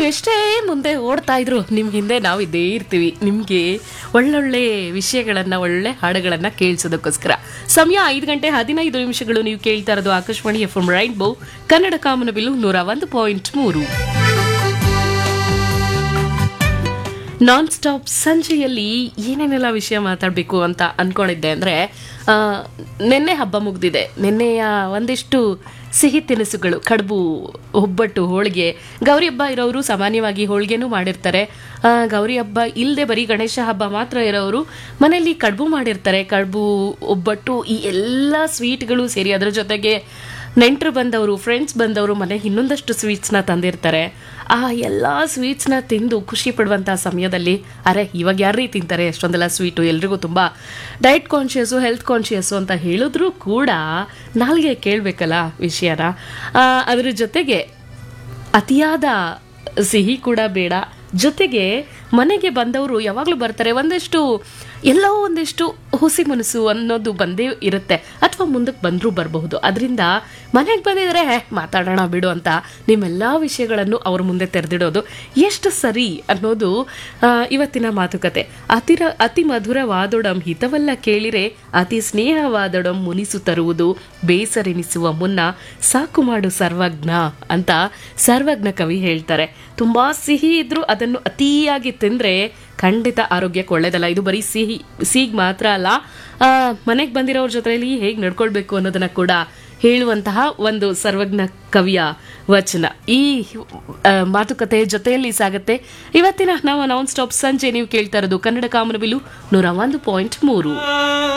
ನೀವೆಷ್ಟೇ ಮುಂದೆ ಓಡ್ತಾ ಇದ್ರು ನಿಮ್ಮ ಹಿಂದೆ ನಾವು ಇದ್ದೇ ಇರ್ತೀವಿ ನಿಮಗೆ ಒಳ್ಳೊಳ್ಳೆ ವಿಷಯಗಳನ್ನ ಒಳ್ಳೆ ಹಾಡುಗಳನ್ನ ಕೇಳಿಸೋದಕ್ಕೋಸ್ಕರ ಸಮಯ ಐದು ಗಂಟೆ ಹದಿನೈದು ನಿಮಿಷಗಳು ನೀವು ಕೇಳ್ತಾ ಇರೋದು Akashvani F M rainbow Kannada Kamanabillu ನೂರ ಒಂದು ಪಾಯಿಂಟ್ ಮೂರು ನಾನ್ ಸ್ಟಾಪ್ ಸಂಜೆಯಲ್ಲಿ ಏನೇನೆಲ್ಲ ವಿಷಯ ಮಾತಾಡಬೇಕು ಅಂತ ಅನ್ಕೊಂಡಿದ್ದೆ ಅಂದರೆ ನಿನ್ನೆ ಹಬ್ಬ ಮುಗ್ದಿದೆ ನಿನ್ನೆಯ ಒಂದಿಷ್ಟು ಸಿಹಿ ತಿನಿಸುಗಳು ಕಡುಬು ಒಬ್ಬಟ್ಟು ಹೋಳಿಗೆ ಗೌರಿ ಹಬ್ಬ ಇರೋರು ಸಾಮಾನ್ಯವಾಗಿ ಹೋಳಿಗೆನೂ ಮಾಡಿರ್ತಾರೆ ಆ, ಗೌರಿ ಹಬ್ಬ ಇಲ್ಲದೆ ಬರೀ ಗಣೇಶ ಹಬ್ಬ ಮಾತ್ರ ಇರೋರು ಮನೆಯಲ್ಲಿ ಕಡುಬು ಮಾಡಿರ್ತಾರೆ ಕಡುಬು ಒಬ್ಬಟ್ಟು ಈ ಎಲ್ಲ ಸ್ವೀಟ್ಗಳು ಸೇರಿ ಅದರ ಜೊತೆಗೆ ನೆಂಟರು ಬಂದವರು ಫ್ರೆಂಡ್ಸ್ ಬಂದವರು ಮನೆಗೆ ಇನ್ನೊಂದಷ್ಟು ಸ್ವೀಟ್ಸ್ನ ತಂದಿರ್ತಾರೆ ಆ ಎಲ್ಲ ಸ್ವೀಟ್ಸ್ನ ತಿಂದು ಖುಷಿ ಪಡುವಂಥ ಸಮಯದಲ್ಲಿ ಅರೆ ಇವಾಗ ಯಾರೀ ತಿಂತಾರೆ ಎಷ್ಟೊಂದೆಲ್ಲ ಸ್ವೀಟು ಎಲ್ರಿಗೂ ತುಂಬ ಡಯಟ್ ಕಾನ್ಷಿಯಸ್ಸು ಹೆಲ್ತ್ ಕಾನ್ಷಿಯಸ್ಸು ಅಂತ ಹೇಳಿದ್ರು ಕೂಡ ನಾಲ್ಗೆ ಕೇಳಬೇಕಲ್ಲ ವಿಷಯನ ಆ, ಅದ್ರ ಜೊತೆಗೆ ಅತಿಯಾದ ಸಿಹಿ ಕೂಡ ಬೇಡ ಜೊತೆಗೆ ಮನೆಗೆ ಬಂದವರು ಯಾವಾಗಲೂ ಬರ್ತಾರೆ ಒಂದಷ್ಟು ಎಲ್ಲೋ ಒಂದಿಷ್ಟು ಹುಸಿ ಮನಸ್ಸು ಅನ್ನೋದು ಬಂದೇ ಇರುತ್ತೆ ಅಥವಾ ಮುಂದಕ್ಕೆ ಬಂದರೂ ಬರಬಹುದು ಅದರಿಂದ ಮನೆಗೆ ಬಂದಿದ್ರೆ "ಹೇ, ಮಾತಾಡೋಣ ಬಿಡು ಅಂತ ನಿಮ್ಮೆಲ್ಲ ವಿಷಯಗಳನ್ನು ಅವ್ರ ಮುಂದೆ ತೆರೆದಿಡೋದು ಎಷ್ಟು ಸರಿ ಅನ್ನೋದು ಆ, ಇವತ್ತಿನ ಮಾತುಕತೆ ಅತಿರ ಅತಿ ಮಧುರವಾದೊಡಂ ಹಿತವಲ್ಲ ಕೇಳಿರೆ ಅತಿ ಸ್ನೇಹವಾದೊಡಂ ಮುನಿಸು ತರುವುದು ಬೇಸರೆನಿಸುವ ಮುನ್ನ ಸಾಕು ಮಾಡು ಸರ್ವಜ್ಞ ಅಂತ ಸರ್ವಜ್ಞ ಕವಿ ಹೇಳ್ತಾರೆ ತುಂಬಾ ಸಿಹಿ ಇದ್ರೂ ಅದನ್ನು ಅತಿಯಾಗಿ ತಿಂದ್ರೆ ಖಂಡಿತ ಆರೋಗ್ಯಕ್ಕೆ ಒಳ್ಳೇದಲ್ಲ ಇದು ಬರೀ ಸಿಹಿ ಸಿಹಿಗ್ ಮಾತ್ರ ಅಲ್ಲ ಮನೆಗೆ ಬಂದಿರೋರ ಜೊತೆಯಲ್ಲಿ ಹೇಗೆ ನಡ್ಕೊಳ್ಬೇಕು ಅನ್ನೋದನ್ನ ಕೂಡ ಹೇಳುವಂತಹ ಒಂದು ಸರ್ವಜ್ಞ ಕವಿಯ ವಚನ ಈ ಆ, ಮಾತುಕತೆ ಜೊತೆಯಲ್ಲಿ ಸಾಗತ್ತೆ ಇವತ್ತಿನ ನಾವು ನಾನ್ ಸ್ಟಾಪ್ ಸಂಜೆ ನೀವು ಕೇಳ್ತಾ ಇರೋದು ಕನ್ನಡ ಕಾಮನಬಿಲು ನೂರ ಒಂದು ಪಾಯಿಂಟ್ ಮೂರು